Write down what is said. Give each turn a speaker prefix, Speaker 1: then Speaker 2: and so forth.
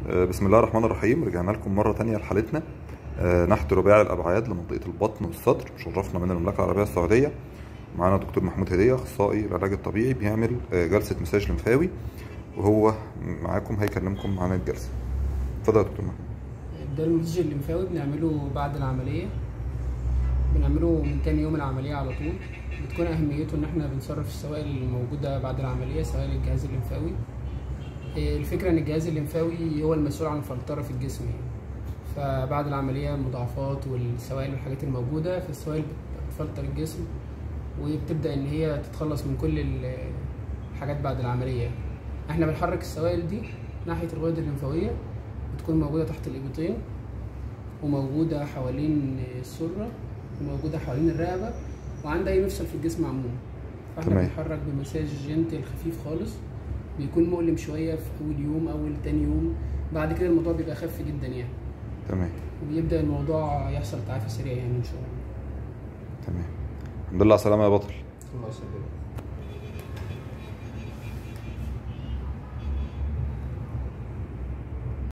Speaker 1: آه، بسم الله الرحمن الرحيم رجعنا لكم مرة تانية لحالتنا آه، نحت رباعي الأبعاد لمنطقة البطن والصدر شرفنا من المملكة العربية السعودية معانا دكتور محمود هدية أخصائي العلاج الطبيعي بيعمل آه، جلسة مساج لمفاوي وهو معاكم هيكلمكم عن الجلسة اتفضل يا دكتور محمود
Speaker 2: ده المسج الليمفاوي بنعمله بعد العملية بنعمله من تاني يوم العملية على طول بتكون أهميته إن إحنا بنصرف السوائل الموجودة بعد العملية سوائل الجهاز الليمفاوي إيه، الفكرة إن الجهاز الليمفاوي هو المسؤول عن الفلترة في الجسم يعني فبعد العملية المضاعفات والسوائل والحاجات الموجودة فالسوائل بتفلتر الجسم وبتبدأ إن هي تتخلص من كل ال- الحاجات بعد العملية يعني. إحنا بنحرك السوائل دي ناحية الغدة الليمفاوية بتكون موجودة تحت الإبطين وموجودة حوالين السرة وموجودة حوالين الرقبة وعند أي مفصل في الجسم عموما فاحنا
Speaker 1: تمام.
Speaker 2: بنحرك بمساج جنتل خفيف خالص بيكون مؤلم شوية في أول يوم أول تاني يوم بعد كده الموضوع بيبقى خف جدا يعني
Speaker 1: تمام
Speaker 2: وبيبدأ الموضوع يحصل تعافي سريع يعني إن شاء الله
Speaker 1: تمام الحمد لله على السلامة يا بطل
Speaker 3: الله يسلمك